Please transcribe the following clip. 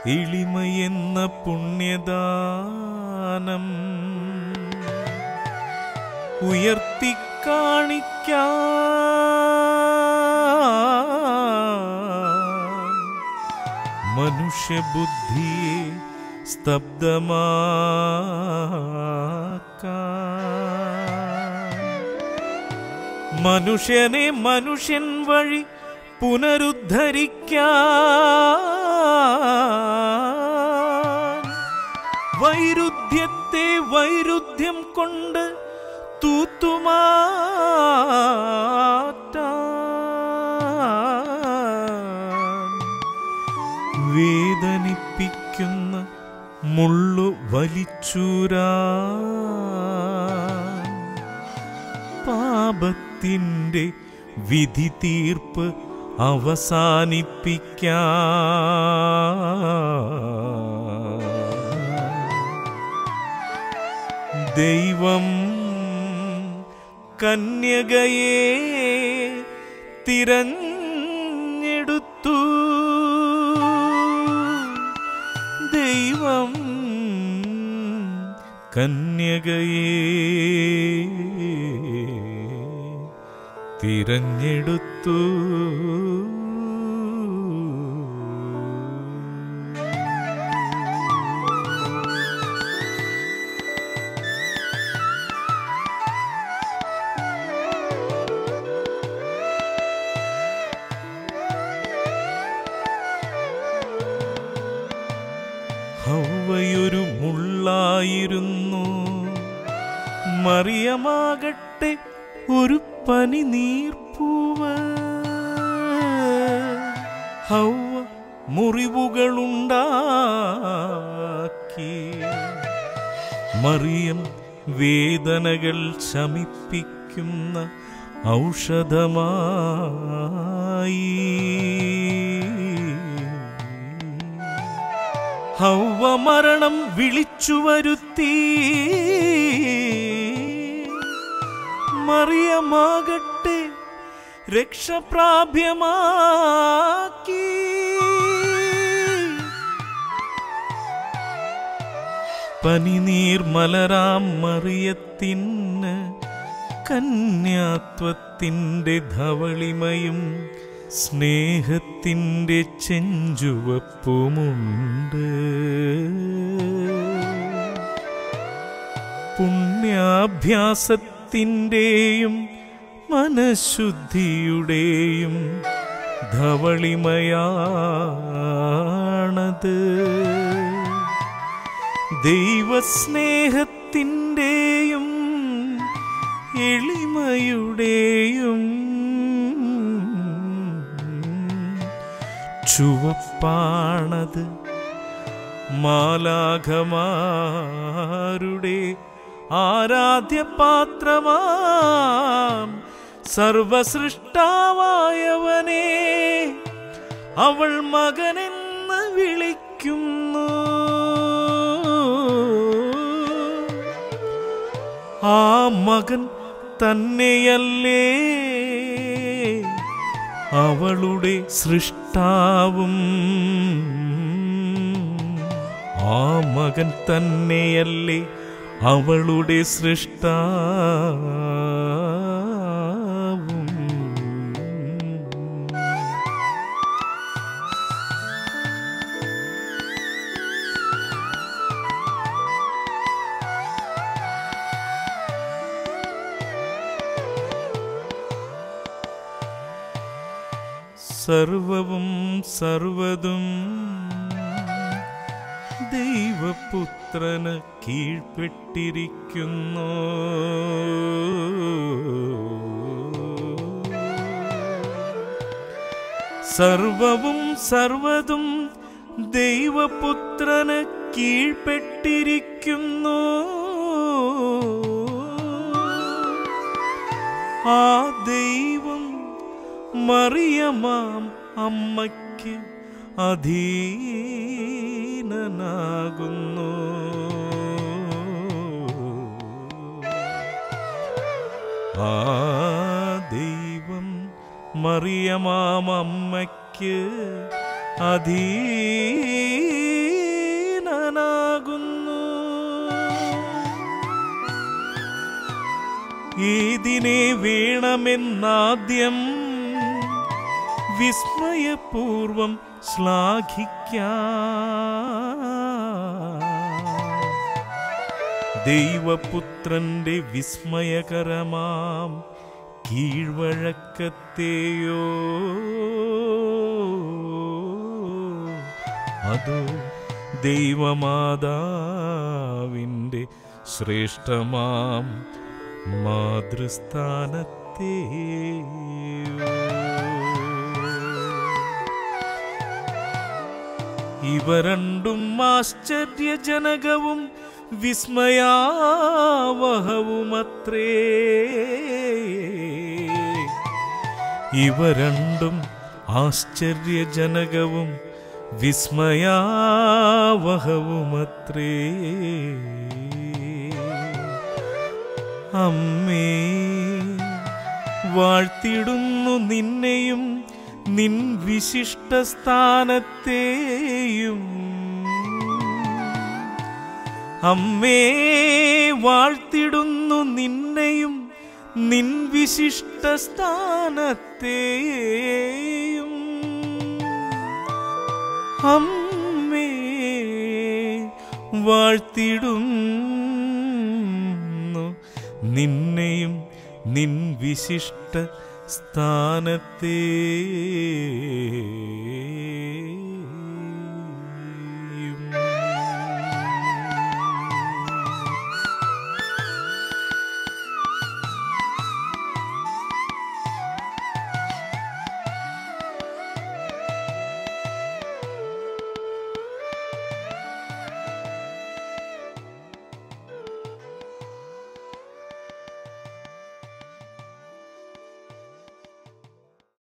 എളിമയെന്ന പുണ്യദാനം ഉയർത്തിക്കാണിക്കാൻ മനുഷ്യബുദ്ധിയെ സ്തബ്ധമാക്കാൻ മനുഷ്യനെ മനുഷ്യൻ വഴി പുനരുദ്ധരിക്കാൻ വൈരുദ്ധ്യത്തെ വൈരുദ്ധ്യം കൊണ്ട് തൂത്തുമാറ്റാൻ വേദനിപ്പിക്കുന്ന മുള്ളു വലിച്ചൂരാ പാപത്തിൻ്റെ വിധി തീർപ്പ് അവസാനിപ്പിക്കാൻ ദൈവം കന്യകയെ തിരഞ്ഞെടുത്തു ദൈവം കന്യകയെ തിരഞ്ഞെടുത്തു ഹൗവയൊരു മുള്ളായിരുന്നു മറിയമാകട്ടെ ഒരു പനി നീർപ്പൂവ് ഹൗവ മുറിവുകളുണ്ടാക്കി മറിയം വേദനകൾ ശമിപ്പിക്കുന്ന ഔഷധമായി ഹൗവ മരണം വിളിച്ചു വരുത്തി മറിയമാകട്ടെ രക്ഷപ്രാപ്യമാക്കി പനിനീർ മലരാം മറിയത്തിന് കന്യാത്വത്തിൻ്റെ ധവളിമയും സ്നേഹത്തിൻ്റെ ചെഞ്ചുവപ്പുമുണ്ട് പുണ്യാഭ്യാസത്തിൻ്റെയും മനഃശുദ്ധിയുടെയും ധവളിമയാണത് ദൈവസ്നേഹത്തിൻ്റെയും എളിമയുടെയും ചുവപ്പാണത് മാലാഖമാരുടെ ആരാധ്യപാത്രമാം സർവസൃഷ്ടാവായവനെ അവൾ മകനെന്ന് വിളിക്കുന്നു ആ മകൻ തന്നെയല്ലേ അവളുടെ സൃഷ്ടാവും ആ മകൻ തന്നെയല്ലേ അവളുടെ സൃഷ്ടാവും സർവവും സർവതും ദൈവപുത്രന് കീഴ്പ്പെട്ടിരിക്കുന്നു സർവവും സർവതും ദൈവപുത്രന് കീഴ്പ്പെട്ടിരിക്കുന്നു ആ ദൈവം മറിയമാം അമ്മയ്ക്ക് അധീനനാകുന്നു ആ ദൈവം മറിയമാം അമ്മയ്ക്ക് അധീ ഏതിനെ വേണമെന്നാദ്യം വിസ്മയപൂർവം ശ്ലാഘിക്കാം ദൈവപുത്രന്റെ വിസ്മയകരമാം കീഴ്വഴക്കത്തെയോ അതോ ദൈവമാതാവിൻ്റെ ശ്രേഷ്ഠമാം മാതൃസ്ഥാനത്തെയോ ഇവ രണ്ടും ആശ്ചര്യജനകവും വിസ്മയാവഹവുമത്രേ ഇവ രണ്ടും ആശ്ചര്യജനകവും വിസ്മയാവഹവുമത്രേ അമ്മേ വാഴ്ത്തിടുന്നു നിന്നെയും നിൻ വിശിഷ്ട സ്ഥാനത്തെയും അമ്മേ വാഴ്ത്തിടുന്നു നിന്നെയും നിൻ വിശിഷ്ട സ്ഥാനത്തെയും അമ്മേ വാഴ്ത്തിടുന്നു നിന്നെയും നിൻ വിശിഷ്ട സ്ഥാനത്തെ